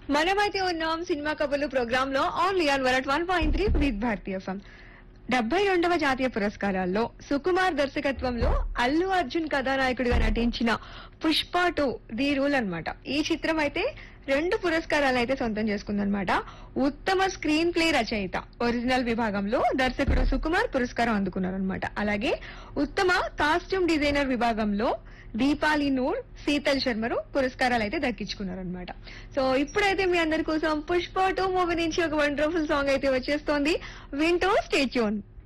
మనమైతే ఉన్నాం సినిమా కబుర్లు ప్రోగ్రామ్ లో only on one one point three with భారతీయ ఎఫ్ఎం డెబ్బై రెండవ జాతీయ పురస్కారాల్లో సుకుమార్ దర్శకత్వంలో అల్లు అర్జున్ కథానాయకుడిగా నటించిన పుష్ప టూ ది రూల్ అన్నమాట ఈ చిత్రం అయితే రెండు పురస్కారాలు అయితే సొంతం చేసుకుందనమాట ఉత్తమ స్క్రీన్ ప్లే రచయిత ఒరిజినల్ విభాగంలో దర్శకుడు సుకుమార్ పురస్కారం అందుకున్నారనమాట అలాగే ఉత్తమ కాస్ట్యూమ్ డిజైనర్ విభాగంలో దీపాలి నూర్ శీతల్ శర్మరు పురస్కారాలు అయితే దక్కించుకున్నారనమాట సో ఇప్పుడైతే మీ అందరి కోసం పుష్ప టూ మూవీ నుంచి ఒక వండర్ఫుల్ సాంగ్ అయితే వచ్చేస్తోంది వింటూ స్టేట్యూన్